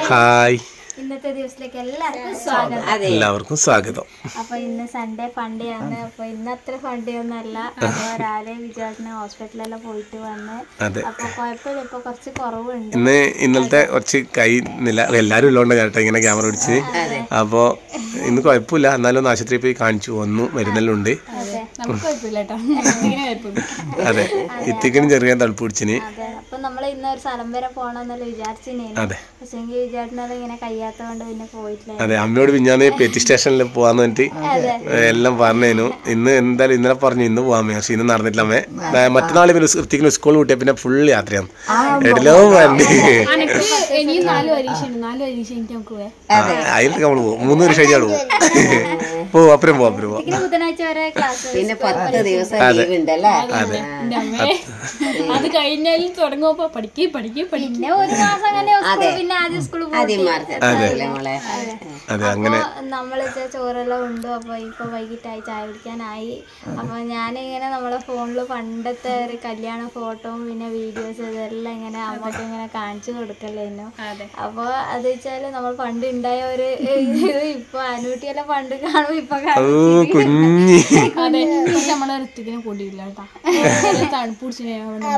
Hi ഇന്നത്തെ ദിവസത്തിലേക്ക് എല്ലാവർക്കും സ്വാഗതം എല്ലാവർക്കും സ്വാഗതം അപ്പൊ ഇന്ന് സൺഡേ ഫണ്ടേ ആണ് അപ്പൊ ഇന്ന് അത്ര ഫണ്ടേ ഒന്നും അല്ല അപ്പൊ രാവിലെ വിചാരിച്ച ഹോസ്പിറ്റലിലെല്ലാം പോയിട്ട് വന്ന് അതെ അപ്പൊ കുഴപ്പമില്ല ഇപ്പൊ കുറച്ച് കുറവുണ്ട് ഇന്ന് ഇന്നലത്തെ കുറച്ച് കൈ നില എല്ലാവരും ഉള്ളതുകൊണ്ട് കേട്ടോ ഇങ്ങനെ ക്യാമറ പിടിച്ച് അപ്പോൾ ഇന്ന് കുഴപ്പമില്ല എന്നാലും ഒന്ന് ആശുപത്രിയിൽ പോയി കാണിച്ചു വന്നു മരുന്നെല്ലാം ഉണ്ട് അതെ നമുക്ക് കുഴപ്പമില്ല കേട്ടോ ഇങ്ങനെ കുഴപ്പമില്ല അതെ ഇത്തിക്കിനും ചെറിയ തണുപ്പ് പിടിച്ചിന് അതെ അപ്പൊ നമ്മൾ ഇന്ന് ഒരു സ്ഥലം വരെ പോകണമെന്നല്ല വിചാരിച്ചിരുന്നു അതെ പക്ഷെങ്കിൽ വിചാരിച്ചത് ഇങ്ങനെ കഴിയാത്തതുകൊണ്ട് പിന്നെ പോയിട്ടില്ല അതെ അമ്മയോട് പിഞ്ഞാന്ന് പെറ്റി സ്റ്റേഷനിൽ പോവാന്ന് പറഞ്ഞിട്ട് എല്ലാം പറഞ്ഞേനു ഇന്ന് എന്തായാലും ഇന്നലെ പറഞ്ഞു ഇന്ന് പോവാമേ പക്ഷെ ഇന്ന് നടന്നിട്ടില്ല അമ്മേ ദാ മറ്റന്നാൾ പിന്നെ വൃത്തിക്കുന്ന സ്കൂൾ കൂട്ടിയ പിന്നെ ഫുൾ യാത്രയാണ് എടിലോ വണ്ടി അനക്ക് ഇനിയും നാല് പരീക്ഷ ഉണ്ട് നാല് പരീക്ഷ എനിക്ക് നമുക്ക് പോയാ അതിലൊക്കെ നമ്മൾ പോകും മൂന്ന് വർഷം കഴിഞ്ഞാൽ പോകും പോവും അപ്പുറം പോവാം അപ്പുറം പോവാം ഇതിന് ബുധനാഴ്ച വരെ ക്ലാസ് പിന്നെ പത്ത് ദിവസം ലീവ് ഉണ്ടല്ലേ എന്റെ അമ്മേ അത് കഴിഞ്ഞാൽ തുടങ്ങുമ്പോ പഠിക്കേ പഠിക്കേ പഠിക്കേ പിന്നെ ഒരു മാസം അങ്ങനെ സ്കൂൾ പിന്നെ ആദ്യം സ്കൂളിൽ ആദ്യം മാർച്ച് മോളെ അതെ അങ്ങനെ നമ്മൾ ചോറെല്ലാം ഉണ്ട് അപ്പൊ ഇപ്പൊ വൈകിട്ടായി ചായ കുടിക്കാനായി അപ്പൊ ഞാനിങ്ങനെ നമ്മളെ ഫോണില് പണ്ടത്തെ ഒരു കല്യാണ ഫോട്ടോയും പിന്നെ വീഡിയോസ് ഇതെല്ലാം ഇങ്ങനെ അമ്മക്ക് ഇങ്ങനെ കാണിച്ചു കൊടുക്കലായിരുന്നു അപ്പൊ അത് വെച്ചാല് നമ്മൾ പണ്ട് ഉണ്ടായ ഒരു ഇത് ഇപ്പൊ അനൂട്ടിയെല്ലാം പണ്ട് കാണും ഇപ്പൊ ഓ കാണും കുഞ്ഞി അതെ പക്ഷെ നമ്മളെ ഋത്തിക്കിനെ കൂട്ടിയില്ല കേട്ടാ തണുപ്പ് പിടിച്ചിനെ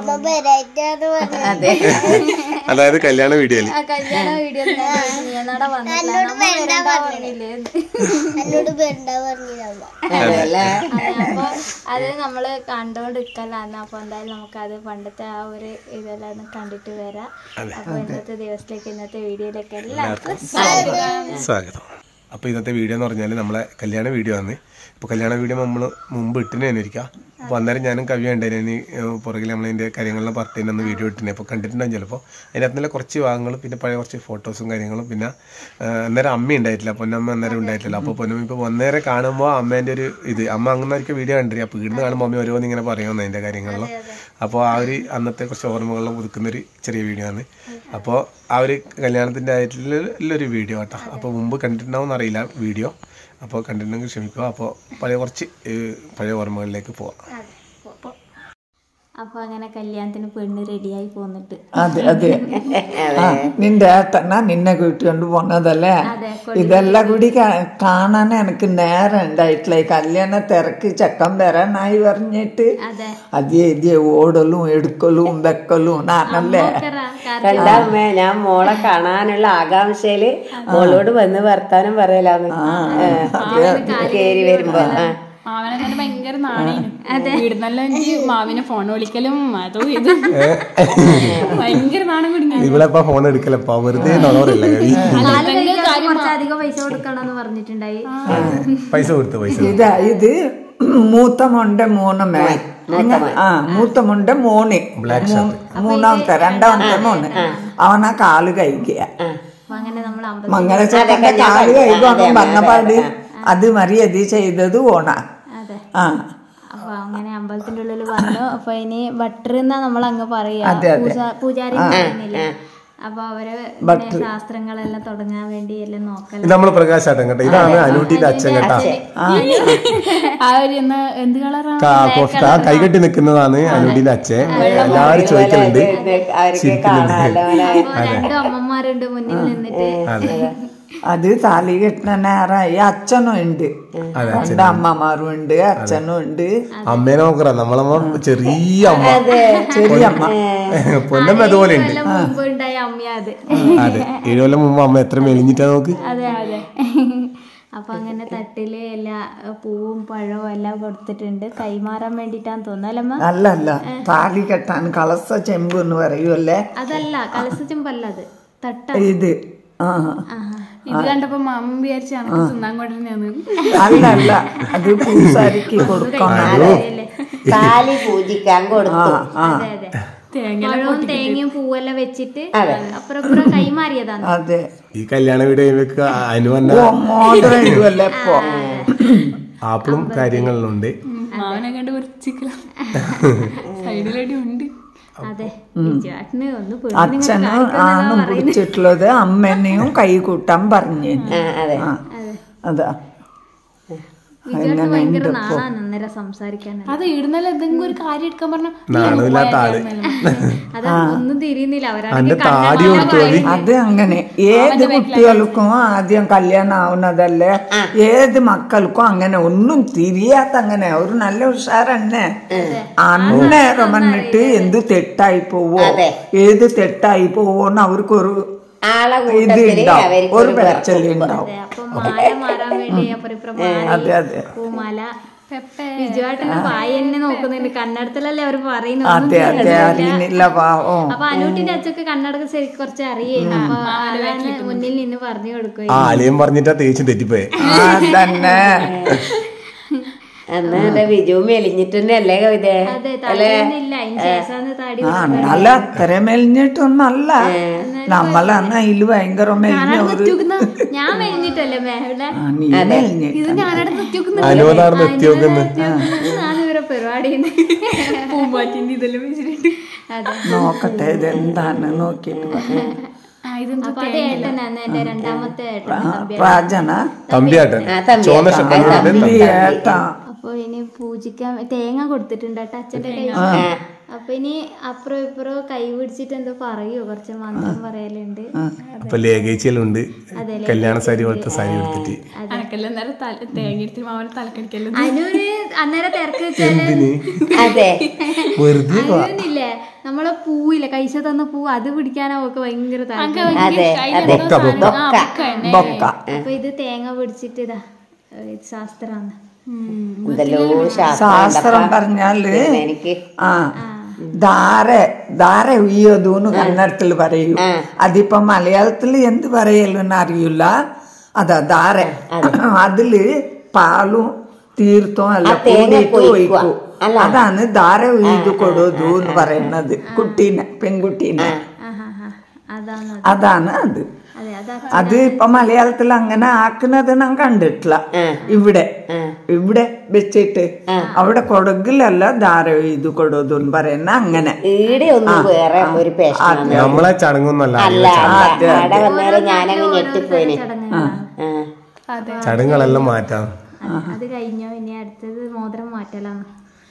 അതെ അതായത് കല്യാണ വീഡിയോയില് ആ കല്യാണ വീഡിയോ നട വന്നിട്ടില്ല നമ്മ വരണ്ട പറഞ്ഞില്ലേ അതല്ലേ അതെ, അപ്പൊ അത് നമ്മള് കണ്ടോണ്ടിരിക്കലാണ് അപ്പൊ എന്തായാലും നമുക്ക് അത് പണ്ടത്തെ ആ ഒരു ഇതെല്ലാം ഒന്ന് കണ്ടിട്ട് വരാം അപ്പൊ ഇന്നത്തെ ദിവസത്തിലേക്ക് ഇന്നത്തെ വീഡിയോയിലേക്ക് എല്ലാവർക്കും സ്വാഗതം അപ്പോൾ ഇന്നത്തെ വീഡിയോ എന്ന് പറഞ്ഞാൽ നമ്മളെ കല്യാണ വീഡിയോ ആണ് ഇപ്പോൾ കല്യാണ വീഡിയോ നമ്മൾ മുമ്പ് ഇട്ടിന് തന്നെ ഇരിക്കുക അപ്പോൾ അന്നേരം ഞാനും കവി ഉണ്ടായിരുന്നു പുറകിൽ നമ്മളതിൻ്റെ കാര്യങ്ങളെല്ലാം പറഞ്ഞിട്ട് അന്ന് വീഡിയോ ഇട്ടിന് അപ്പോൾ കണ്ടിട്ടുണ്ടാകും ചിലപ്പോൾ അതിനകത്ത് നല്ല കുറച്ച് ഭാഗങ്ങളും പിന്നെ പഴയ കുറച്ച് ഫോട്ടോസും കാര്യങ്ങളും പിന്നെ ആ, അന്നേരം അമ്മ ഉണ്ടായിട്ടില്ല പൊന്നമ്മ അന്നേരം ഉണ്ടായിട്ടില്ല അപ്പോൾ പൊന്നമ്മ ഇപ്പോൾ വന്നേരം കാണുമ്പോൾ അമ്മേൻ്റെ ഒരു ഇത് അമ്മ അങ്ങനൊരിക്കൽ വീഡിയോ കണ്ടിരിക്കും അപ്പോൾ ഇവിടുന്ന് കാണുമ്പോൾ അമ്മ ഓരോന്ന് ഇങ്ങനെ പറയുമെന്ന് അതിൻ്റെ കാര്യങ്ങളിലും അപ്പോൾ ആ ഒരു അന്നത്തെ കുറച്ച് ഓർമ്മകളിലും പുതുക്കുന്നൊരു ചെറിയ വീഡിയോ ആണ് അപ്പോൾ ആ ഒരു കല്യാണത്തിൻ്റെ ആയിട്ടുള്ളൊരു വീഡിയോ കേട്ടോ അപ്പോൾ മുമ്പ് കണ്ടിട്ടുണ്ടാവും അറിയില്ല വീഡിയോ അപ്പോൾ കണ്ടിട്ടുണ്ടെങ്കിൽ ക്ഷമിക്കുക അപ്പോൾ പഴയ കുറച്ച് ഏഹ്, പഴയ ഓർമ്മകളിലേക്ക് പോവാം അപ്പൊ അങ്ങനെ കല്യാണത്തിന് പെണ്ണ് റെഡിയായി പോന്നിട്ട് അതെ അതെ ആ, നിന്റെ ഏട്ടനാ നിന്നെ കൂട്ടിക്കൊണ്ട് പോന്നതല്ലേ അതെ, ഇതെല്ലാം കൂടി കാ- കാണാൻ എനിക്ക് നേരം ഉണ്ടായിട്ടില്ല ഈ കല്യാണ തിരക്ക് ചെക്കൻ വരാനായി പറഞ്ഞിട്ട് അതെ അതേ ഇതേ ഓടലും എടുക്കലും വെക്കലും നാനല്ലേ കണ്ടമ്മേ ഞാൻ മോളെ കാണാനുള്ള ആകാംക്ഷയില് മോളോട് വന്ന് വർത്താനം പറയലാന്ന് കേറി വരുമ്പോ ആ. മാവനെ തന്നെ ഭയങ്കര നാണേനു വീടുന്നെല്ലാം എനിക്ക് മാവിനെ ഫോൺ വിളിക്കലും അതും ഇതും ഭയങ്കര നാണം കുടുങ്ങി ഇവിടെ ഇപ്പോൾ ഫോൺ എടുക്കലപ്പോൾ വെറുതെ നുണറില്ല കവി കുറച്ച് അധികം പൈസ കൊടുക്കണമെന്ന് പറഞ്ഞിട്ടുണ്ടായി പൈസ കൊടുത്തു പൈസ ഇതാ ഇത് മൂത്ത മോന്റെ മൂന്ന് മേ ആ മൂത്ത മോന്റെ മോന് മൂ- മൂന്നാമത്തെ രണ്ടാമത്തെ മോന് അവനാ കാല് കഴിക്കുക അപ്പൊ അങ്ങനെ നമ്മൾ അമ്പലത്തിൽ മംഗളച്ചേട്ടന്റെ കാല് കഴിക്കും വന്നപാട് അത് മറിയതി ചെയ്തത് ഓണ അതെ ആ അപ്പൊ അങ്ങനെ അമ്പലത്തിന്റെ ഉള്ളിൽ വന്നു അപ്പൊ ഇനി ബട്ടർ എന്നാ നമ്മൾ അങ്ങ് പറയാ അതെ, അതെ. പൂജാ- പൂജാരി പറയുന്നില്ലേ അപ്പൊ അവര് ഇങ്ങനെ ശാസ്ത്രങ്ങളെല്ലാം തുടങ്ങാൻ വേണ്ടി എല്ലാം നോക്കല ഇത് നമ്മൾ പ്രകാശാട്ടൻ കേട്ടോ ഇതാണ് അനൂട്ടിന്റെ അച്ഛൻ കേട്ടാ ആ ഒരു എന്നാ എന്ത് കളറാ കാ- കൊ- ആ കൈകെട്ടി നിൽക്കുന്നതാണ് അനൂട്ടിന്റെ അച്ഛൻ എല്ലാവരും ചോദിക്കലുണ്ട് അവർക്ക് കാണാലോ മോനെ. അപ്പൊ രണ്ടു അമ്മമാരുണ്ട് മുന്നിൽ നിന്നിട്ട് അതെ അത് താലി കെട്ടുന്ന നേരമായി അച്ഛനും ഉണ്ട് അതെ രണ്ട് അമ്മമാരും ഉണ്ട് അച്ഛനും ഉണ്ട് അമ്മേനെ നോക്കറ നമ്മളമ്മ ചെറിയ അമ്മ ചെറിയ അമ്മ പൊന്നമ്മ അതുപോലെ ഉണ്ട് കൊല്ലം മുമ്പ് ഉണ്ടായ അമ്മയാ അത് അതെ ഏഴു കൊല്ലം മുമ്പ് അമ്മ എത്ര മെലിഞ്ഞിട്ടാ നോക്ക് അതെ അതെ അപ്പൊ അങ്ങനെ തട്ടില് എല്ലാ പൂവും പഴവും എല്ലാം കൊടുത്തിട്ടുണ്ട് കൈമാറാൻ വേണ്ടിട്ടാന്ന് തോന്നലമ്മ അല്ല അല്ല താലി കെട്ടാൻ കളസ ചെമ്പ് എന്ന് പറയൂല്ലേ അതല്ല കലസച്ചുമ്പല്ല അത് തട്ട ഇത് ആ ഇത് കണ്ടപ്പോ മാമ വിചാരിച്ച എനിക്ക് തിന്നാൻ കൊണ്ടിരുന്നു അല്ല അല്ല അത് പൂസാരിക്ക് കൊടുക്കണം താലി പൂജിക്കാൻ കൊടുത്തു ആ അതെ അതെ പഴവും തേങ്ങയും പൂവെല്ലാം വെച്ചിട്ട് അപ്പുറം ഇപ്പുറം കൈമാറിയതാണ് അതെ ഈ കല്യാണ വീട് കഴിയുമ്പോ അനുവന്ന മോഡൽ ഇടുവല്ലേ ഇപ്പൊ ആപ്പിളും കാര്യങ്ങളിലുണ്ട് മാവനെ കണ്ട് വൃത്തിക്കല സൈഡിലടി ഉണ്ട് അതെ ചേട്ടന് ഒന്ന് അച്ഛനും ആണും പിടിച്ചിട്ടുള്ളത് അമ്മനെയും കൈ കൂട്ടാൻ പറഞ്ഞു ആ, അതെ ആ അതാ വിജയേട്ടന് ഭയങ്കര നാളാണ് അന്നേരം സംസാരിക്കാൻ അത് ഇടുന്നല്ല എന്തെങ്കിലും ഒരു കാര്യം എടുക്കാൻ പറഞ്ഞ നാണമില്ലാത്ത ആള് അത് ഒന്നും തിരിയുന്നില്ല അന്റെ അവരാണെങ്കിൽ താടി കൊടുത്തു മതി അത് അങ്ങനെ ഏത് കുട്ടികൾക്കും ആദ്യം കല്യാണം ആവുന്നതല്ലേ ഏത് മക്കൾക്കും അങ്ങനെ ഒന്നും തിരിയാത്ത അങ്ങനെ ഒരു നല്ല ഉഷാറന്നെ അന്നേരം വന്നിട്ട് എന്ത് തെറ്റായി പോവോ ഏത് തെറ്റായി പോവോന്ന് അവർക്കൊരു ആളെ ഇത് കൂട്ടത്തില് ഉണ്ടാവും അവർക്ക് ഒരു പെരച്ചല് ഉണ്ടാവും അപ്പൊ മാല മാറാൻ വേണ്ടി അപ്പുറം ഇപ്പുറം അതെ അതെ പൂമാല വിജുവായിട്ടന്നെ വായി തന്നെ നോക്കുന്നുണ്ട് കന്നഡത്തിലല്ലേ അവര് പറയുന്നത് അതെ അതെ അറിയുന്നില്ല പാവം അപ്പൊ അനൂട്ടിന്റെ അച്ഛക്ക് കന്നഡക്ക് ശരിക്കും കുറച്ച് അറിയായിരുന്നു അപ്പൊ അതാണ് മുന്നിൽ നിന്ന് പറഞ്ഞു കൊടുക്കുക ആ ആലയം പറഞ്ഞിട്ടാ തേച്ചും തെറ്റിപ്പോയെ അതന്നെ എന്നാ എന്റെ വിജു മെലിഞ്ഞിട്ട് തന്നെയല്ലേ കവിത അതെ തലയൊന്നുമില്ല അതിന് ശേഷമാണ് തടി ആ നല്ല അത്ര മെലിഞ്ഞിട്ടൊന്നല്ല നമ്മളന്ന് അതില് ഭയങ്കര മെലിഞ്ഞ ഒരു ഞാൻ മെലിഞ്ഞിട്ടല്ലേ മേഹുടെ ആ, നീ മെലിഞ്ഞിട്ട് ഇത് ഞാനവിടെ നിർത്തി അനുവദാർന്ന് എത്തി നോക്കുന്നു ഞാൻ ഇവരെ പരിപാടി പൂമ്പാറ്റിന്റെ ഇതെല്ലാം വെച്ചിട്ട് അതെ നോക്കട്ടെ ഇത് എന്താണ് നോക്കിയിട്ട് പറയാം. ആ ഇതെന്താ അപ്പൊ അത് ഏട്ടനാണ് എന്റെ രണ്ടാമത്തെ ഏട്ടൻ തമ്പി പ്രാജന തമ്പിയാട്ടൻ ആ, തമ്പി ചോന്ന ആട്ടൻ. ഷർട്ട് തമ്പി ഏട്ടാ അപ്പൊ ഇനി പൂജിക്കാൻ തേങ്ങ കൊടുത്തിട്ടുണ്ട് കേട്ടോ അച്ഛന്റെ കൈ അപ്പൊ ഇനി അപ്പുറം ഇപ്പുറം കൈ പിടിച്ചിട്ട് എന്തോ പറയോ കുറച്ച് മന്ത്രം പറയലുണ്ട് അപ്പൊ ലേഖേച്ചിയെല്ലാം ഉണ്ട് കല്യാണ സാരി പോലത്തെ സാരി എടുത്തിട്ട് അനക്കെല്ലാം നേരം തല തേങ്ങ എടുത്ത് മാവനെ തലക്കടിക്കല്ലോ അനുവിന് അന്നേരം തിരക്ക് വെച്ചാല് അതെ വെറുതെ അനുവിനില്ലേ നമ്മളെ പൂവില്ലേ കൈസ തന്ന പൂ അത് പിടിക്കാനാ ഒക്കെ ഭയങ്കര താല്പര്യം അതെ അതെ ബൊക്ക ബൊക്ക ബൊക്ക അപ്പൊ ഇത് തേങ്ങ പിടിച്ചിട്ട് ഇതാ ഏഹ് ഇത് ശാസ്ത്രാണ് എന്തെല്ലോ ശാസ്ത്രം ശാസ്ത്രം പറഞ്ഞാല് എനിക്ക് ആ ധാര ധാര ഉയ്യതൂന്ന് കന്നഡത്തിൽ പറയൂ അതിപ്പോ മലയാളത്തിൽ എന്ത് പറയലെന്ന് അറിയില്ല അതാ ധാര അതില് പാലും തീർത്ഥവും എല്ലാം കൂടിയിട്ട് ഒഴിക്കും അതാണ് ധാര ഉയ്ത് കൊടുതു എന്ന് പറയുന്നത് കുട്ടീനെ പെൺകുട്ടീനെ ആഹാ ഹാ അതാണ് അതാണ് അത് അതെ അതാ അത് ഇപ്പൊ മലയാളത്തിൽ അങ്ങനെ ആക്കുന്നത് ഞാൻ കണ്ടിട്ടില്ല ഇവിടെ ഇവിടെ വെച്ചിട്ട് അവിടെ കൊടകിലല്ല ധാര ഇത് കൊടുത്തു എന്ന് പറയുന്ന അങ്ങനെ ഈടെ ഒന്ന് വേറെ ഒരു പേഷനാണ് നമ്മളെ ചടങ്ങൊന്നുമല്ല അല്ല അല്ല ആടെ വന്നേരം ഞാനങ്ങ് ഞെട്ടിപ്പോയിന് ചടങ്ങുകളാണ് ആ ചടങ്ങുകളെല്ലാം മാറ്റാം അത് അത് കഴിഞ്ഞോ ഇനി അടുത്തത് മോതിരം മാറ്റലാണ്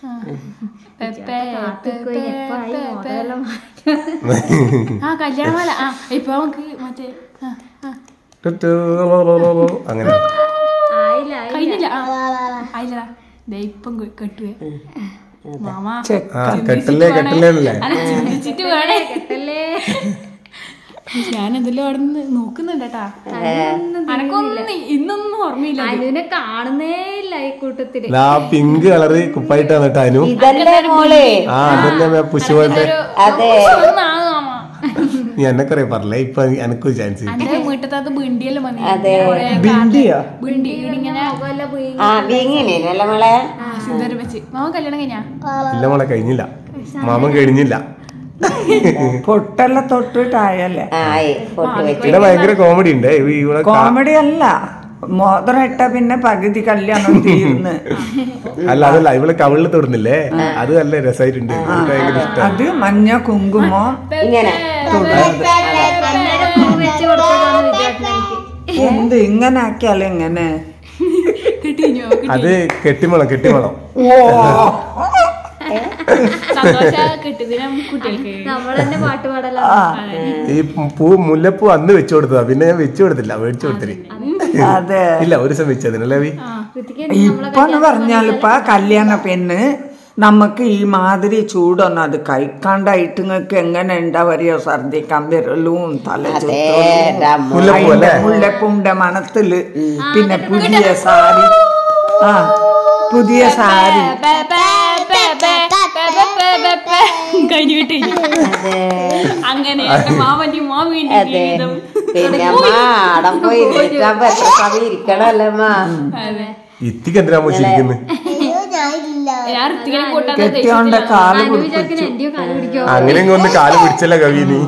ആ കല്യാണമാല ആ ഇപ്പൊ നമുക്ക് മറ്റേ ആ, ആ. അങ്ങനെ ആയില്ല കഴിഞ്ഞില്ല ആ ആയില്ലടാ ദേ ഇപ്പം കെ- കെട്ടുവേ മാമാ ആ കെട്ടല്ലേ കെട്ടല്ലേ അല്ല ചിന്തിച്ചിട്ട് വേണേ കേട്ടല്ലേ ഞാൻ എന്തെല്ലോ അവിടെ നിന്ന് നോക്കുന്നുണ്ട് കേട്ടാ അനക്കൊന്നും ഇന്നൊന്നും ഓർമ്മയില്ല അനുവിനെ കാണുന്നേ ഇല്ല ഈ കൂട്ടത്തില് ആ പിങ്ക് കളറ് കുപ്പായിട്ട് വന്നിട്ട് അനു ഇതല്ലേ മോളെ ആ അതന്നെ പുഷ് പോലത്തെ അതെ ഒന്ന് ആ മാമാ. നീ എനക്കറിയാ പറഞ്ഞേ ഇപ്പൊ എനക്കൊരു ചാൻസ് എന്റെ വീട്ടത്തെ ബിണ്ടിയെല്ലാം വന്നു ബിണ്ടിയോ ബിണ്ടി ഇങ്ങനെ ആ വീങ്ങിനല്ലേ മോളെ സിന്ദൂരം വെച്ച് മാമ കല്യാണം കഴിഞ്ഞാ ഇല്ല മോളെ കഴിഞ്ഞില്ല മാമൻ കഴിഞ്ഞില്ല പൊട്ടെല്ലാം തൊട്ടിട്ടായല്ലേ ആയി ഫോട്ടോ വെച്ച് ഇവിടെ ഭയങ്കര കോമഡി ഉണ്ട് ഇവ- ഇവിടെ കാ- കോമഡി അല്ല മോതിരം ഇട്ട പിന്നെ പകുതി കല്യാണം തീർന്ന് അല്ല അതല്ല ഇവള് കവിളിൽ തൊടുന്നില്ലേ അത് നല്ല രസമായിട്ടുണ്ട് എനിക്ക് ഭയങ്കര ഇഷ്ടം അത് മഞ്ഞ കുങ്കുമം ഇങ്ങനെ വെച്ച് കൊടുത്തതാണ് വിജയേട്ടൻ എനിക്ക് എന്ത് ഇങ്ങനെ ആക്കിയാലും എങ്ങനെ കിട്ടിഞ്ഞോ അത് കെട്ടിമളം കെട്ടിമളം സന്തോഷ കിട്ടുദിനം കുട്ടികൾക്ക് നമ്മൾ തന്നെ പാട്ട് പാടലോ ഈ പൂ മുല്ലപ്പൂ അന്ന് വെച്ചു കൊടുത്തതാ പിന്നെ ഞാൻ വെച്ചു കൊടുത്തില്ല മേടിച്ചു കൊടുത്തില്ല അതെ ഇല്ല ഒരു ദിവസം വെച്ചതിനല്ലേ വി കൃതിക്ക് ഇപ്പൊ എന്ന് പറഞ്ഞാൽ ഇപ്പൊ കല്യാണ പെണ്ണ് നമുക്ക് ഈ മാതിരി ചൂടൊന്നും അത് കഴിക്കാണ്ടായിട്ട് നിങ്ങൾക്ക് എങ്ങനെ ഉണ്ടാ വരിക ഛർദിക്കാൻ വിരലും തല ചുറ്റലും മുല്ലപ്പൂ അല്ലേ മുല്ലപ്പൂന്റെ മണത്തില് പിന്നെ പുതിയ സാരി ആ പുതിയ സാരി കഴിഞ്ഞു കിട്ടി അങ്ങനെ എന്റെ മാമന്റെ മാമിന്റെ ജീവിതം പിന്നെ അമ്മ ആടം പോയി ഇരിക്കാൻ എത്ര സമയം ഇരിക്കണല്ലേ അമ്മ അതെ ഇത്തിക്ക് എന്തിനാ മോശിരിക്കുന്നത് ഞാൻ ഋത്തികനെ കൂട്ടാൻ കെട്ടിയോണ്ട കാല് വിജയത്തിന് എന്റെയോ കാല് പിടിക്കോ അങ്ങനെ ഇങ്ങ് ഒന്ന് കാല് പിടിച്ചല്ല കവി നീ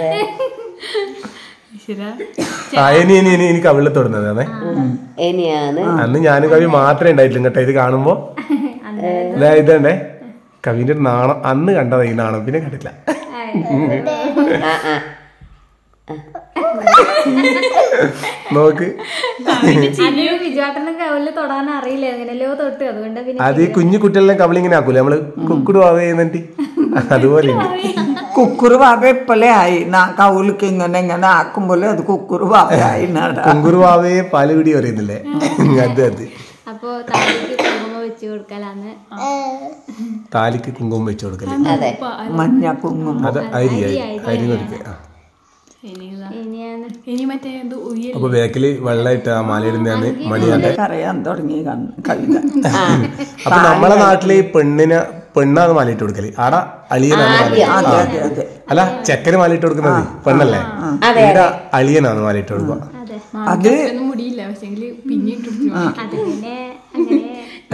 ആ ഇനി ഇനി ഇനി ഇനി കവിളിൽ തൊടുന്നത് അതെ ഇനിയാണ് അന്ന് ഞാനും കവി മാത്രമേ ഉണ്ടായിട്ടില്ല കേട്ടോ ഇത് കാണുമ്പോ ഇതാ ഇതണ്ടേ കവിന്റെ ഒരു നാണം അന്ന് കണ്ടതാ ഈ നാണം പിന്നെ കണ്ടില്ല ആ ആ നോക്ക് അതിന് വിജുവാട്ടന് കവലിൽ തൊടാൻ അറിയില്ല എങ്ങനെയല്ലോ തൊട്ട് അതുകൊണ്ട് പിന്നെ അത് ഈ കുഞ്ഞു കുട്ടികളെ കവളിങ്ങനെ ആക്കൂലേ നമ്മള് കുക്കുടു ആവേ എന്നിട്ട് അതുപോലെ ഉണ്ട് കുക്കുറു ബാബ ഇപ്പളേ ആയി നാ- കൗലിക്ക് ഇങ്ങനെ ഇങ്ങനെ ആക്കുമ്പോൾ അത് കുക്കുറു ബാബയായി നടാ കുങ്കുറു ആവേ പാല് പിടി പറയുന്നില്ലേ അത് അത് അപ്പോ താലിക്ക് കുങ്കുമ വെച്ച് കൊടുക്കലാന്ന് താലിക്ക് കുങ്കുമം വെച്ചു കൊടുക്കല് അതെ മഞ്ഞ കുങ്ങും അത് അരി അരി അരി കൊടുക്കുക ആ. ഇനിതാ. ഇനിയാണ് ഇനി മറ്റേ എന്ത് ഉയ്യൽ അപ്പൊ ബാക്കില് വെള്ളമായിട്ട് ആ മാലയിടുന്നതാണ് മണിയാണ്ട് അറിയാൻ തുടങ്ങി കണ്ണ് കവിത അപ്പൊ നമ്മളെ നാട്ടില് ഈ പെണ്ണിന് പെണ്ണാണ് മാലയിട്ട് കൊടുക്കല് ആടെ അളിയനാണ് മാലയിട്ട് അതെ അതെ അതെ അല്ല ചെക്കന് മാലയിട്ട് കൊടുക്കുന്നത് പെണ്ണല്ലേ ഇവിടെ അളിയനാണ് മാലയിട്ട് കൊടുക്കുക അതെ അത് ഒന്നും മുടിയില്ല പക്ഷെങ്കിൽ പിന്നെ ഇട്ടിട്ട് അത് പിന്നെ അങ്ങനെ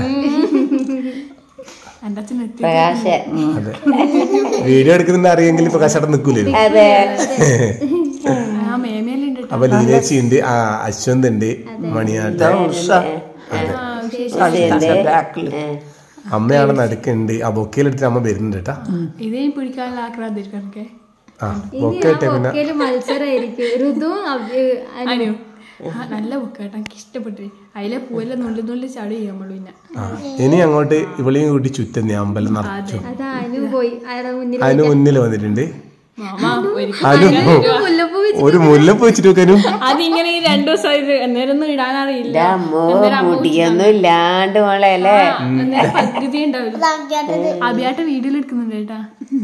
എന്റെ അച്ഛൻ എത്തി പ്രകാശ അതെ വീഡിയോ എടുക്കുന്നുണ്ട് അറിയെങ്കിൽ ഇപ്പൊ കഷടം നിക്കൂലേ അതെ ആ മേമേലുണ്ട് ട്ടോ. അപ്പൊ ലീലേച്ചി ഉണ്ട് ആ അശ്വന്ത് ഉണ്ട് മണിയാട്ട് ഉഷ ബാക്കിൽ അമ്മയാണ് നടുക്കുണ്ട് ആ ബൊക്കയിലെടുത്ത് അമ്മ വരുന്നുണ്ട് കേട്ടാ ഇതേ പിടിക്കാനുള്ള ആക്രാതിരിക്കണക്കെ ആ ബൊക്കെ ഇട്ടേ പിന്നെ ഒക്കെയും മത്സരമായിരിക്കും ഋതുവും അഭി- അനു. അനു ആ, നല്ല ബുക്ക് കേട്ടോ എനിക്ക് ഇഷ്ടപ്പെട്ടു അതിലെ പൂവെല്ലാം നുള്ളി നുള്ളി ചാടി ചെയ്യാൻ പാടുള്ളൂ പിന്നെ ആ ഇനി അങ്ങോട്ട് ഇവളെയും കൂട്ടി ചുറ്റുന്നേ അമ്പലം നിറച്ചു അതാ അനു പോയി അയാളുടെ മുന്നിൽ അതിന് മുന്നിൽ വന്നിട്ടുണ്ട് മാമ ഒരിക്കൽ അനു മുല്ലപ്പൂ ഒരു മുല്ലപ്പ് വെച്ചിട്ട് വെക്കാനും അതിങ്ങനെ ഈ രണ്ടു ദിവസം ഇത് അന്നേരം ഒന്നും ഇടാൻ അറിയില്ല അമ്മോ മുടിയൊന്നും ഇല്ലാണ്ട് മോളെ അല്ലേ അന്നേരം പദ്ധതി ഉണ്ടാവില്ല അഭിയാട്ട വീഡിയോയിൽ എടുക്കുന്നുണ്ട് കേട്ടാ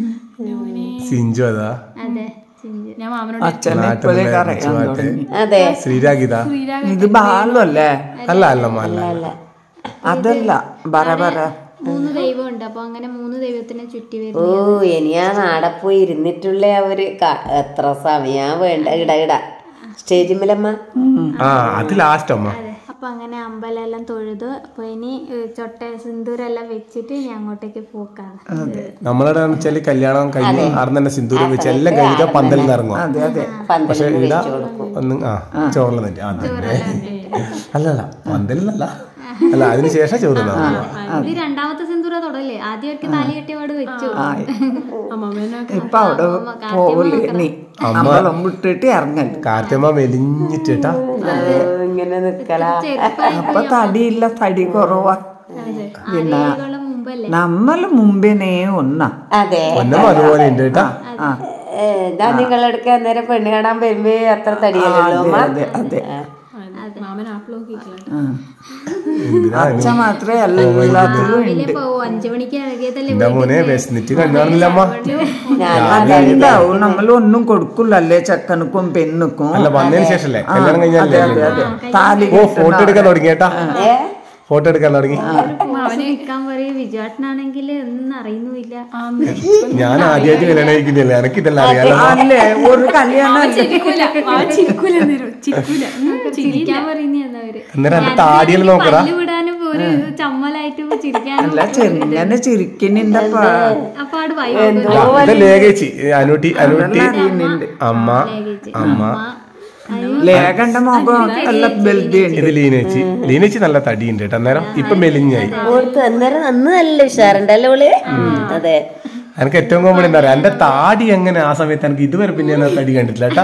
സിഞ്ചു അതാ അതെ ചിന്തി ഞാൻ മാമനോട് അച്ഛനെ ഇപ്പോഴേ അറിയാൻ തുടങ്ങി അതെ ശ്രീരാഗിത ഇത് ബാലല്ലേ അല്ല അല്ല അല്ല അല്ല അതല്ല ബറ ബറ മൂന്ന് ദൈവം ഉണ്ട് അപ്പൊ അങ്ങനെ മൂന്ന് ദൈവത്തിനെ ചുറ്റി വരും ഓ ഇനി ആ നാടെ പോയി ഇരുന്നിട്ടുള്ള അവര് ക- എത്ര സമയാ വേണ്ട ഇട ഇട സ്റ്റേജിമലമ്മ ആ അത് ലാസ്റ്റ് അമ്മ അതെ അപ്പൊ അങ്ങനെ അമ്പലമെല്ലാം തൊഴുതു അപ്പൊ ഇനി ഏഹ്, ചൊട്ട സിന്ദൂരെല്ലാം വെച്ചിട്ട് ഇനി അങ്ങോട്ടേക്ക് പോക്കാണ് നമ്മളവിടെ വെച്ചാല് കല്യാണം കഴിഞ്ഞ് അവിടെ തന്നെ സിന്ദൂരം വെച്ച് എല്ലാം കഴിഞ്ഞിട്ട് പന്തലിൽ നിന്ന് ഇറങ്ങും അതെ അതെ പക്ഷെ ഇവിടെ ഒന്നും ആ ചോറിൽ നിന്നിട്ട് ആ തന്നെ അല്ല അല്ല പന്തലിലല്ല അല്ല അതിന് ശേഷം ചോറ് തിന്നാൻ ഇത് രണ്ടാമത്തെ സിന്ദൂര തൊടല്ലേ ആദ്യം അവർക്ക് താലി കെട്ടിയപാട് വെച്ചു അമ്മമ്മേനൊക്കെ ഇപ്പൊ അവിടെ പോവില്ലേ നീ അമ്പലം വിട്ടിട്ട് ഇറങ്ങൽ കാർത്തിയമ്മ മെലിഞ്ഞിട്ടാ ഇങ്ങനെ നിക്കല അപ്പൊ തടിയില്ല തടി കുറവാ പിന്നെ ആളുകളുടെ മുമ്പല്ലേ നമ്മള് മുമ്പിനേ ഒന്നാ അതെ പൊന്നമ്മ അതുപോലെ ഉണ്ട് കേട്ടാ ആ എന്താ നിങ്ങളെടുക്ക അന്നേരം പെണ്ണ് കാണാൻ വരുമ്പോ അത്ര തടിയല്ലോ അമ്മ അതെ അതെ മാമൻ ആപ്പിൾ നോക്കിക്കല ആ. എന്തിനാ അച്ഛ മാത്രമേ എല്ലാത്തിലും രാവിലെ പോവും അഞ്ചു മണിക്ക് ഇറങ്ങിയതല്ലേ എന്റെ മോനെ വിശന്നിട്ട് കണ്ണാറില്ല അമ്മ അതുണ്ടാവും നമ്മൾ ഒന്നും കൊടുക്കില്ലല്ലേ ചെക്കനുക്കും പെണ്ണുക്കും അല്ല വന്നതിന് ശേഷല്ലേ കല്യാണം കഴിഞ്ഞാലേ അതെ അതെ താലി ഓ ഫോട്ടോ എടുക്കാൻ തുടങ്ങി കേട്ടാ ഫോട്ടോ എടുക്കാൻ തുടങ്ങി മാവനെ നിൽക്കാൻ പറയും വിജുവാട്ടനാണെങ്കിൽ ഒന്നും അറിയുന്നുമില്ല ഞാൻ ആദ്യമായിട്ട് കല്യാണം കഴിക്കുന്നില്ല എനിക്ക് ഇതെല്ലാം അറിയാലോ അല്ലേ ഒരു കല്യാണം ചിരിക്കൂല മാമൻ ചിരിക്കൂല അന്നേരം ചിരിക്കൂല ചിരിക്കാൻ പറയുന്നവര് അന്നേരം എന്റെ താടിയെല്ലാം നോക്കടാ പല്ല് വിടാനും ഒരു ചമ്മലായിട്ട് ചെറിക്കാനും അല്ല ചെറുങ്ങനെ ചിരിക്കുന്നുണ്ട് അപ്പൊ ആട് വൈകും ഇത് ലേഖേച്ചി അനൂട്ടി അനൂട്ടി അമ്മ അമ്മ ലേഖന്റെ മുഖം എല്ലാം വലുതുണ്ട് ഇത് ലീനേച്ചി ലീനേച്ചി നല്ല തടിയുണ്ട് കേട്ടോ അന്നേരം ഇപ്പൊ മെലിഞ്ഞായി ഓർത്ത് അന്നേരം അന്ന് നല്ല ഉഷാറുണ്ടല്ലോ അവള് അതെ എനിക്ക് ഏറ്റവും കോമഡി എന്താ പറയാ എന്റെ താടി എങ്ങനെ ആ സമയത്ത് എനിക്ക് ഇതുവരെ പിന്നെ ഞാൻ ആ തടി കണ്ടിട്ടില്ല കേട്ടാ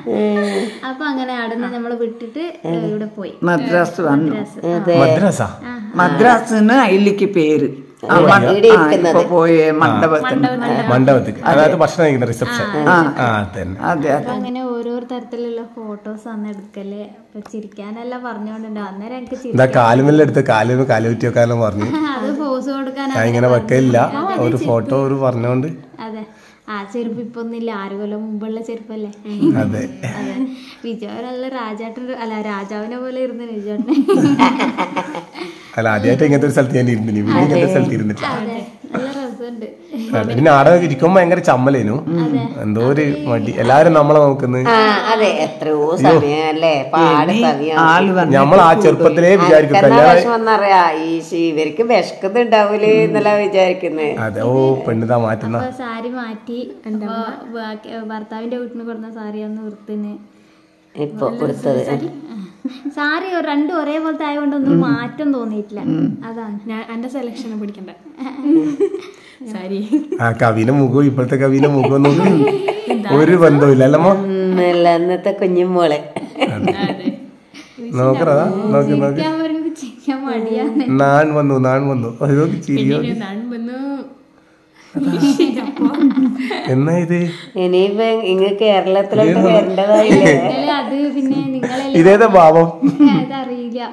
അപ്പൊ അങ്ങനെ അവിടുന്ന് നമ്മള് വിട്ടിട്ട് ഇവിടെ പോയി മദ്രാസ് വന്നു മദ്രാസാ മദ്രാസിന് അതിലേക്ക് പേര് ആ, മ- ആ, ഇപ്പൊ പോയ മണ്ഡപത്തിന് മണ്ഡപത്തിക്ക് അതായത് ഭക്ഷണം കഴിക്കുന്ന റിസപ്ഷൻ ആ തന്നെ അതെ അതെ അങ്ങനെ ഓരോ തരത്തിലുള്ള ഫോട്ടോസ് അന്ന് എടുക്കല്ലേ അപ്പൊ ചിരിക്കാനെല്ലാം പറഞ്ഞോണ്ടുണ്ട് അന്നേരം എനിക്ക് ചിരി എന്താ കാലുമെല്ലാം എടുത്ത് കാലുമ കാലുകുറ്റി വെക്കാനും പറഞ്ഞു അത് പോസ് കൊടുക്കാൻ ഞാൻ ഇങ്ങനെ വെക്കലില്ല ഒരു ഫോട്ടോ ഒരു പറഞ്ഞോണ്ട് അതെ ആ ചെരുപ്പ് ഇപ്പൊ ഒന്നില്ല ആറ് കൊല്ലം മുമ്പുള്ള ചെരുപ്പല്ലേ അതെ അതെ വിജയ നല്ല രാജാട്ടൻ അല്ല രാജാവിനെ പോലെ ഇരുന്നു വിജയോട്ടനെ അല്ല ആദ്യമായിട്ട് ഇങ്ങനത്തെ ഒരു സ്ഥലത്ത് ഞാൻ ഇരുന്നില്ല ഇവിടെ ഇങ്ങനത്തെ സ്ഥലത്ത് ഇരുന്നിട്ടില്ല അതെ നല്ല രസമുണ്ട് അതെ. പിന്നെ ആടെ ഇരിക്കുമ്പോ ഭയങ്കര ചമ്മലേനു എന്തോ ഒരു മടി എല്ലാരും നമ്മളെ നോക്കുന്നത് ആ അതെ എത്രയോ സമയം അല്ലേ പാട് സമയം ആള് വന്ന് നമ്മൾ ആ ചെറുപ്പത്തിലേ വിചാരിക്കും എന്നാ കല്യാണം വിഷം വന്നറിയാ ഈ ശി- ഇവർക്ക് വിശക്കുന്നുണ്ടാവൂലേ എന്നല്ല വിചാരിക്കുന്നത് അതെ ഓ പെണ്ണിതാ മാറ്റുന്ന അപ്പൊ സാരി മാറ്റി അപ്പൊ ബാക്കി- ഭർത്താവിന്റെ വീട്ടിൽ നിന്ന് കൊടുന്ന സാരി ഒന്ന് വൃത്തിന് ഇപ്പൊ കൊടുത്തത് സാരി ഒരു രണ്ടും ഒരേപോലത്തെ ആയതുകൊണ്ടൊന്നും മാറ്റം തോന്നിയിട്ടില്ല അതാണ് ഞാൻ എന്റെ സെലക്ഷൻ പിടിക്കണ്ട സാരി ആ കവിന്റെ മുഖവും ഇപ്പോഴത്തെ കവിന്റെ മുഖവും നോക്കി ഒരു ബന്ധവുമില്ല അല്ലമ്മോ ഒന്നുമില്ല അന്നത്തെ കുഞ്ഞുമോള് നോക്കറാ നോക്ക് നോക്ക് ചിരിക്കാൻ പറയുമ്പോ ചിരിക്കാൻ മടിയാന്ന് നാൻ വന്നു നാൻ വന്നു അത് നോക്ക് ചിരിയോ ഞാൻ വന്നു എന്നാ ഇത് ഇനിയിപ്പോ ഇങ്ങ് കേരളത്തിലോട്ട് വരേണ്ടതായില്ലേ നിങ്ങള് അത് പിന്നെ നിങ്ങളെല്ലാം ഇതേതാ ഭാവം അതറിയില്ല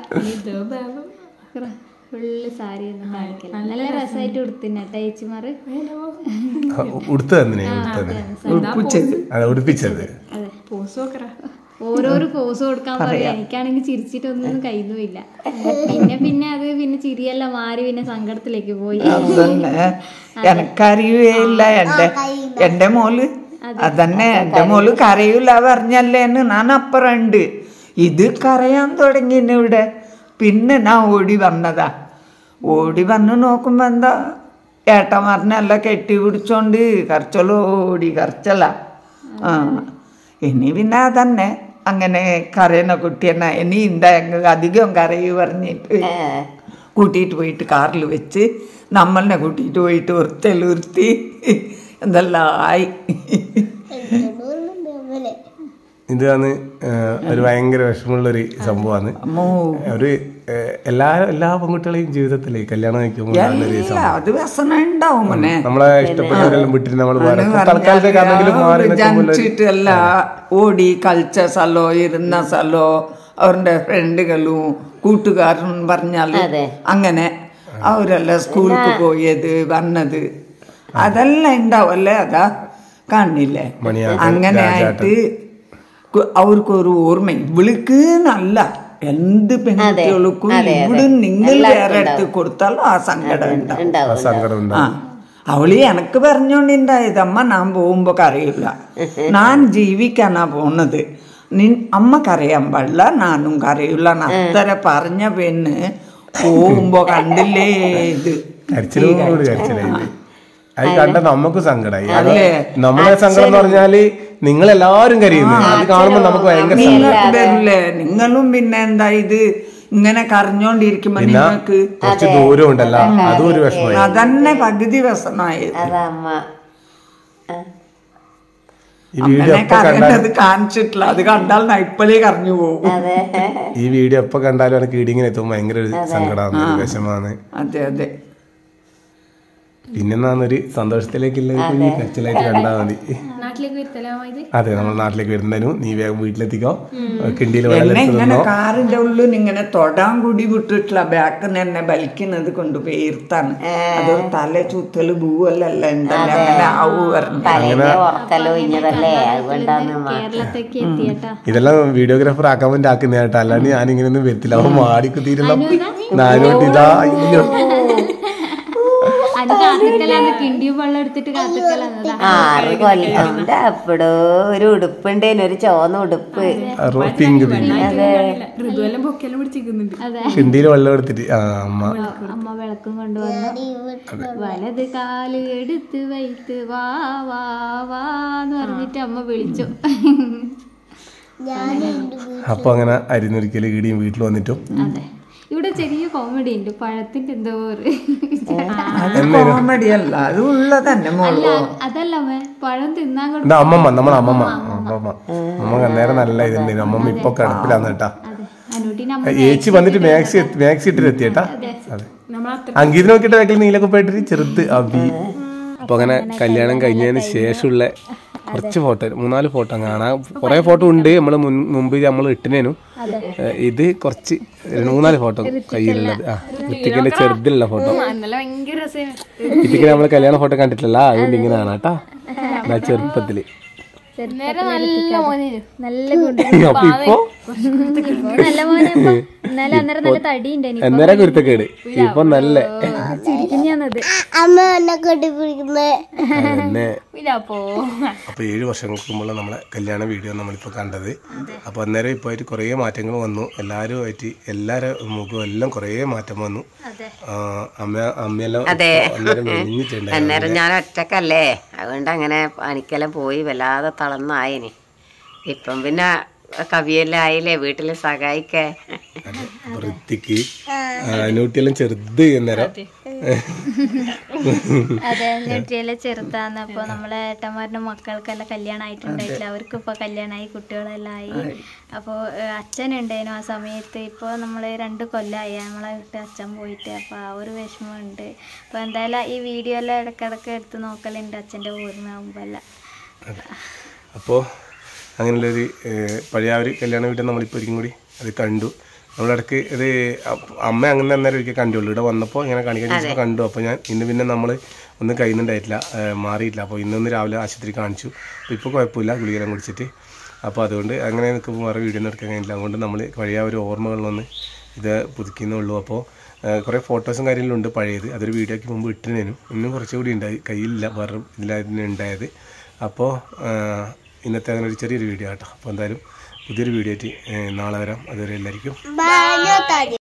ഫുള്ള് സാരി ഒന്നും കാണിക്കില്ല നല്ല രസമായിട്ട് ഉടുത്തിന്നെ ചേച്ചിമാറ് ഉടുത്തു തന്നിനെ ഉടുത്തു തന്നെ ഉടുപ്പിച്ചത് അതെ ഉടുപ്പിച്ചത് പോസ് നോക്കറാ ഓരോരോ പോസ് കൊടുക്കാൻ പറയാ എനിക്കാണെങ്കിൽ ചിരിച്ചിട്ടൊന്നും കഴിയുന്നുമില്ല പിന്നെ പിന്നെ അത് പിന്നെ ചിരിയെല്ലാം മാറി പിന്നെ സങ്കടത്തിലേക്ക് പോയി അതന്നെ എനക്കറിയേ ഇല്ല എന്റെ എന്റെ മോള് അതന്നെ എന്റെ മോള് കരയൂല പറഞ്ഞല്ലേന്ന് ഞാൻ അപ്പുറം ഉണ്ട് ഇത് കരയാൻ തുടങ്ങി ഇവിടെ പിന്നെ ഞാൻ ഓടി വന്നതാ ഓടി വന്ന് നോക്കുമ്പോ എന്താ ഏട്ടന്മാരനെല്ലാം കെട്ടി പിടിച്ചോണ്ട് കരച്ചലോടി കരച്ചല ആ ഇനി പിന്നെ അതന്നെ അങ്ങനെ കരയുന്ന കുട്ടിയെന്നെ ഇനി ഉണ്ടാ അധികം കരയു പറഞ്ഞിട്ട് കൂട്ടിയിട്ട് പോയിട്ട് കാറിൽ വെച്ച് നമ്മളെ കൂട്ടിയിട്ട് പോയിട്ട് ഉറുത്തൽ ഉരുത്തി എന്തെല്ലാം ആയി ഇതാണ് ഏഹ്, ഒരു ഭയങ്കര വിഷമമുള്ള ഒരു സംഭവമാണ് അമ്മോ ഒരു ഏഹ്, എല്ലാ എല്ലാ പെൺകുട്ടികളെയും ജീവിതത്തില് കല്യാണം കഴിക്കുമ്പോൾ ഉണ്ടാകുന്ന ഒരു ഇല്ല അത് വ്യസനം ഉണ്ടാവും മോനെ നമ്മളെ ഇഷ്ടപ്പെട്ടവരെല്ലാം വിട്ടിട്ട് നമ്മൾ വേറെ തൽക്കാലത്തേക്കാണെങ്കിലും മാറി നിൽക്കുമ്പോൾ ജനിച്ചിട്ടല്ല ഓടി കളിച്ച സ്ഥലോ ഇരുന്ന സ്ഥലോ അവരുടെ ഫ്രണ്ടുകളും കൂട്ടുകാരും പറഞ്ഞാല് അങ്ങനെ അവരെല്ലാം സ്കൂളിൽ പോയത് വന്നത് അതെല്ലാം ഉണ്ടാവല്ലേ അതാ കാണില്ലേ മണിയാട്ടം, അങ്ങനെ ആയിട്ട് കു- അവർക്കൊരു ഓർമ്മ ഇവൾക്ക് നല്ല എന്ത് പെൺകുട്ടികൾക്കും ഇവിടെ നിങ്ങൾ വേറെ എടുത്ത് കൊടുത്താലും ആ സങ്കടം ഉണ്ടാവും ഉണ്ടാവും സങ്കടം ആ ഉണ്ടാവും അവള് എനക്ക് പറഞ്ഞോണ്ടിണ്ടായത് അമ്മ ഞാൻ പോകുമ്പോ കരയില്ല ഞാൻ ജീവിക്കാനാ പോണത് നിൻ അമ്മ കരയാൻ പാടില്ല നാനും കരയില്ല അത്ര പറഞ്ഞ പെണ്ണ് പോകുമ്പോ കണ്ടില്ലേ ഇത് കരച്ചിലോട് കരച്ചിലായി അത് കണ്ട നമുക്ക് സങ്കടമായി അത് അല്ലേ? നമ്മളെ സങ്കടം എന്ന് പറഞ്ഞാല് നിങ്ങളെല്ലാരും കരയുന്നു അത് കാണുമ്പോൾ നമുക്ക് ഭയങ്കര സങ്കടം നിങ്ങൾക്ക് വരില്ലേ നിങ്ങളും പിന്നെ എന്താ ഇത് ഇങ്ങനെ കരഞ്ഞോണ്ടിരിക്കുമ്പോ പിന്നെ നിങ്ങൾക്ക് കുറച്ച് ദൂരം ഉണ്ടല്ലോ അതും ഒരു വിഷമമായി അതന്നെ പകുതി വ്യസനായത് അതാ അമ്മ ആ. ഈ വീഡിയോ അങ്ങനെ എപ്പോ കണ്ടാലും കരയുന്നത് കാണിച്ചിട്ടില്ല അത് കണ്ടാൽ നൈപ്പലേ കരഞ്ഞു പോകും അതെ ഈ വീഡിയോ എപ്പോ കണ്ടാലും എനിക്ക് ഇടിങ്ങനെ എത്തുമ്പോൾ ഭയങ്കര ഒരു സങ്കടമാണ് ഒരു വിഷമാണ് അതെ അതെ പിന്നെന്നാന്നൊരു സന്തോഷത്തിലേക്കുള്ള ഒരു കുഞ്ഞി കരച്ചിലായിട്ട് കണ്ടാൽ മതി നാട്ടിലേക്ക് വരുത്തലാ ഇത് അതെ നമ്മൾ നാട്ടിലേക്ക് വരുന്നതിനും നീ വേഗം വീട്ടിലെത്തിക്കോ കിണ്ടിയിൽ എന്നെ വെള്ളം ഇങ്ങനെ കാറിന്റെ ഉള്ളിൽ ഇങ്ങനെ തൊടാൻ കൂടി വിട്ടിട്ടില്ല ബാക്കിൽ എന്നെ വലിക്കുന്നത് കൊണ്ട് പേർത്താണ് അത് തല ചുത്തല് ഭൂവല്ലല്ല ഉണ്ടല്ലോ അങ്ങനെ ആവൂ പറഞ്ഞു തലേന്റെ ഉറക്കലോ ഇഞ്ഞതല്ലേ അതുകൊണ്ടാന്ന് അമ്മ കേരളത്തേക്ക് എത്തിയട്ടാ ഇതെല്ലാം വീഡിയോഗ്രാഫർ ആക്കാൻ വേണ്ടി ആക്കുന്ന കേട്ടോ അല്ലാണ്ട് ഞാൻ ഇങ്ങനെയൊന്നും വരത്തില്ല അവൻ മാടിക്കുത്തിയില്ല നാനോട്ട് ഇതാ അയ്യോ അത് കാത്തിക്കലാന്ന് കിണ്ടിയും വെള്ളം എടുത്തിട്ട് കാത്തിക്കലാന്നതാ ആറ് കൊല്ലം അപ്പടോ ഒരു ഉടുപ്പുണ്ടേനു ഒരു ചോന്ന ഉടുപ്പ് പിങ്ക് പിങ്ക് ഋതുവെല്ലാം പൊക്കെല്ലാം പിടിച്ചിരിക്കുന്നുണ്ട് അതെ കിണ്ടിയിൽ വെള്ളം എടുത്തിട്ട് ആ അമ്മ അമ്മ വിളക്കും കൊണ്ടുവന്നു വലത് കാല് എടുത്ത് വൈത്ത് വാ വാ വാ എന്ന് പറഞ്ഞിട്ട് അമ്മ വിളിച്ചു അപ്പൊ അങ്ങനെ അരിഞ്ഞൊരിക്കൽ ഈടിയും വീട്ടിൽ വന്നിട്ടും അതെ ഇവിടെ ചെറിയ കോമഡി ഉണ്ട് പഴത്തിന്റെ എന്തോ ഒരു അത് കോമഡി അല്ല അത് ഉള്ളതന്നെ മോളോ അതല്ല അമ്മ പഴം തിന്നാൻ കൊടുക്കും എന്താ അമ്മമ്മ നമ്മളെ അമ്മമ്മ അമ്മമ്മ അമ്മ അന്നേരം നല്ല ഇതുണ്ടായിരുന്നു അമ്മമ്മ ഇപ്പൊ കിടപ്പിലാന്ന് കേട്ടാ അതെ അനുട്ടിന് അമ്മ ഏച്ചി വന്നിട്ട് മാക്സി മാക്സി ഇട്ടിട്ട് എത്തിയേട്ടാ അതെ അങ്കീത് നോക്കിയിട്ട് ബാക്കിൽ നീലക്കുപ്പായിട്ടൊരു ചെറുത് അബി അപ്പൊ അങ്ങനെ കല്യാണം കഴിഞ്ഞതിന് ശേഷമുള്ള കുറച്ച് ഫോട്ടോ മൂന്നാല് ഫോട്ടോ കാണാം കുറെ ഫോട്ടോ ഉണ്ട് നമ്മൾ മുമ്പ് നമ്മൾ ഇട്ടിനേനു ഏഹ് ഇത് കുറച്ച് രണ്ട് മൂന്നാല് ഫോട്ടോ കയ്യിലുള്ളത് ആ ഋത്തിക്കിന്റെ ചെറുതിലുള്ള ഫോട്ടോ നല്ല ഭയങ്കര രസമാണ് ഋത്തിക്ക് നമ്മൾ കല്യാണ ഫോട്ടോ കണ്ടിട്ടില്ല അതുകൊണ്ട് ഇങ്ങനെ കാണാം കേട്ടാ എന്നാ ചെറുപ്പത്തില് നേരെ നല്ല മോനെ നല്ല കുട്ടി അപ്പൊ ഇപ്പൊ നല്ല മോനെ ഇപ്പൊ. എന്നാലും അന്നേരം നല്ല തടി ഉണ്ട് എനിക്ക് എന്നേരം കുരുത്തക്കേട് ഇപ്പൊ നല്ല ചിരിക്കുന്നത് അതന്നെ ഇല്ലാപ്പോ അപ്പോൾ ഏഴ് വർഷങ്ങൾക്ക് മുമ്പുള്ള നമ്മളെ കല്യാണ വീഡിയോ നമ്മളിപ്പോൾ കണ്ടത് അപ്പോൾ അന്നേരം ഇപ്പോൾ ആയിട്ട് കുറേ മാറ്റങ്ങൾ വന്നു എല്ലാവരും ആയിട്ട് എല്ലാവരും മുഖവും എല്ലാം കുറേ മാറ്റം വന്നു ആ, അമ്മ അമ്മയെല്ലാം അന്നേരം മെലിഞ്ഞിട്ടുണ്ടായിരുന്നു അന്നേരം ഞാൻ ഒറ്റക്കല്ലേ അതുകൊണ്ട് അങ്ങനെ പണിക്കെല്ലാം പോയി വല്ലാതെ തളർന്നായിനി ഇപ്പം പിന്നെ കവിയെല്ലാം ആയില്ലേ വീട്ടിൽ സഹായിക്കേ വൃത്തിക്ക് അനൂട്ടിയെല്ലാം ചെറുത് അന്നേരം അതെ നെറ്റിയിലെ ചെറുതാന്ന് അപ്പൊ നമ്മളെ ഏട്ടന്മാരുടെ മക്കൾക്കെല്ലാം കല്യാണം ആയിട്ടുണ്ടായിട്ടില്ല അവർക്ക് ഇപ്പൊ കല്യാണമായി കുട്ടികളെല്ലാം ആയി അപ്പോൾ അച്ഛൻ ഉണ്ടായിരുന്നു ആ സമയത്ത് ഇപ്പോൾ നമ്മൾ രണ്ട് കൊല്ലമായി നമ്മളെ വിട്ട് അച്ഛൻ പോയിട്ട് അപ്പോൾ ആ ഒരു വിഷമമുണ്ട് അപ്പോൾ എന്തായാലും ഈ വീഡിയോ എല്ലാം ഇടയ്ക്കിടയ്ക്ക് എടുത്ത് നോക്കലുണ്ട് അച്ഛൻ്റെ ഓർമ്മയാകുമ്പോഴെല്ലാം അപ്പോൾ അങ്ങനെയുള്ളൊരു ഏഹ്, പഴയ ആ ഒരു കല്യാണ വീട്ടിൽ നമ്മളിപ്പോൾ ഒരിക്കും കൂടി അത് കണ്ടു നമ്മളിടയ്ക്ക് ഇത് അ- അമ്മ അങ്ങനെ അന്നേരം ഒരിക്കൽ കണ്ടുള്ളൂ ഇവിടെ വന്നപ്പോൾ ഇങ്ങനെ കാണിക്കാൻ ചോദിച്ചപ്പോൾ കണ്ടു അപ്പോൾ ഞാൻ ഇന്ന് പിന്നെ നമ്മൾ ഒന്നും കഴിയുന്നുണ്ടായിട്ടില്ല ഏഹ്, മാറിയിട്ടില്ല അപ്പോൾ ഇന്നൊന്ന് രാവിലെ ആശുപത്രി കാണിച്ചു അപ്പോൾ ഇപ്പോൾ കുഴപ്പമില്ല ഗുളികെല്ലാം കുടിച്ചിട്ട് അപ്പോൾ അതുകൊണ്ട് അങ്ങനെ നിൽക്കുമ്പോൾ വേറെ വീഡിയോ ഒന്നും എടുക്കാൻ കഴിയില്ല അതുകൊണ്ട് നമ്മൾ പഴയ ആ ഒരു ഓർമ്മകളിലൊന്ന് ഇത് പുതുക്കുന്നുള്ളൂ അപ്പോൾ കുറേ ഫോട്ടോസും കാര്യങ്ങളും ഉണ്ട് പഴയത് അതൊരു വീഡിയോയ്ക്ക് മുമ്പ് ഇട്ടിനേനും ഇന്നും കുറച്ചുകൂടി ഉണ്ടായി കയ്യിലില്ല വേറെ ഇതിലായിരുന്നു ഉണ്ടായത് അപ്പോൾ ഇന്നത്തെ അങ്ങനെ ഒരു ചെറിയൊരു വീഡിയോ കേട്ടോ അപ്പോൾ എന്തായാലും പുതിയൊരു വീഡിയോ ആയിട്ട് ഏഹ്, നാളെ വരാം അതുവരെ എല്ലാവർക്കും